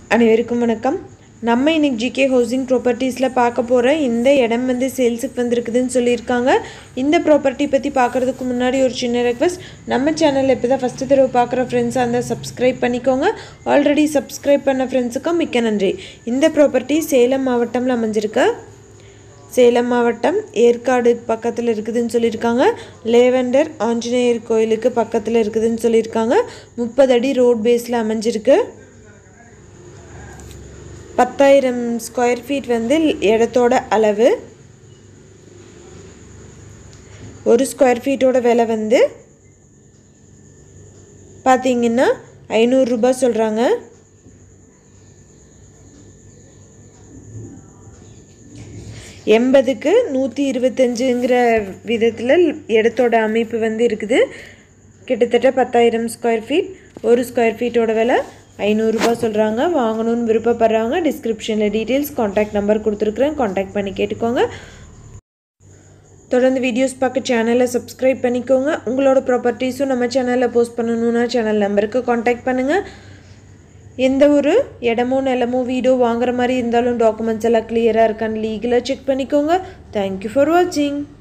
அனைவருக்கும் வணக்கம் நம்ம இன்னைக்கு ஜிகே ஹவுசிங் ப்ராப்பர்ட்டிஸில் பார்க்க போகிற இந்த இடம் வந்து சேல்ஸுக்கு வந்திருக்குதுன்னு சொல்லியிருக்காங்க இந்த ப்ராப்பர்ட்டி பற்றி பார்க்குறதுக்கு முன்னாடி ஒரு சின்ன ரெக்வஸ்ட் நம்ம சேனலில் இப்போ தான் ஃபஸ்ட்டு தடவை பார்க்குற ஃப்ரெண்ட்ஸாக இருந்தால் சப்ஸ்கிரைப் பண்ணிக்கோங்க ஆல்ரெடி சப்ஸ்கிரைப் பண்ண ஃப்ரெண்ட்ஸுக்கும் மிக்க நன்றி இந்த ப்ராப்பர்ட்டி சேலம் மாவட்டம்ல அமைஞ்சிருக்கு சேலம் மாவட்டம் ஏற்காடு பக்கத்தில் இருக்குதுன்னு சொல்லியிருக்காங்க லேவெண்டர் ஆஞ்சநேயர் கோயிலுக்கு பக்கத்தில் இருக்குதுன்னு சொல்லியிருக்காங்க முப்பது அடி ரோட் பேஸில் அமைஞ்சிருக்கு பத்தாயிரம் ஸ்கொயர் ஃபீட் வந்து இடத்தோட அளவு ஒரு ஸ்கொயர் ஃபீட்டோட விலை வந்து பார்த்தீங்கன்னா ஐநூறுரூபா சொல்கிறாங்க எண்பதுக்கு நூற்றி இருபத்தஞ்சுங்கிற விதத்தில் இடத்தோட அமைப்பு வந்து இருக்குது கிட்டத்தட்ட பத்தாயிரம் ஸ்கொயர் ஃபீட் ஒரு ஸ்கொயர் ஃபீட்டோட விலை ஐநூறுரூபா சொல்கிறாங்க வாங்கணும்னு விருப்பப்படுறாங்க டிஸ்கிரிப்ஷனில் டீட்டெயில்ஸ் காண்டாக்ட் நம்பர் கொடுத்துருக்குறேன் காண்டாக்ட் பண்ணி கேட்டுக்கோங்க தொடர்ந்து வீடியோஸ் பார்க்க சேனலை சப்ஸ்கிரைப் பண்ணிக்கோங்க உங்களோட ப்ராப்பர்ட்டிஸும் நம்ம சேனலில் போஸ்ட் பண்ணணுன்னா சேனல் நம்பருக்கு காண்டாக்ட் பண்ணுங்கள் எந்த ஒரு இடமோ நிலமோ வீடோ வாங்குற மாதிரி இருந்தாலும் டாக்குமெண்ட்ஸ் எல்லாம் கிளியராக இருக்கான்னு லீகலாக செக் பண்ணிக்கோங்க தேங்க்யூ ஃபார் வாட்சிங்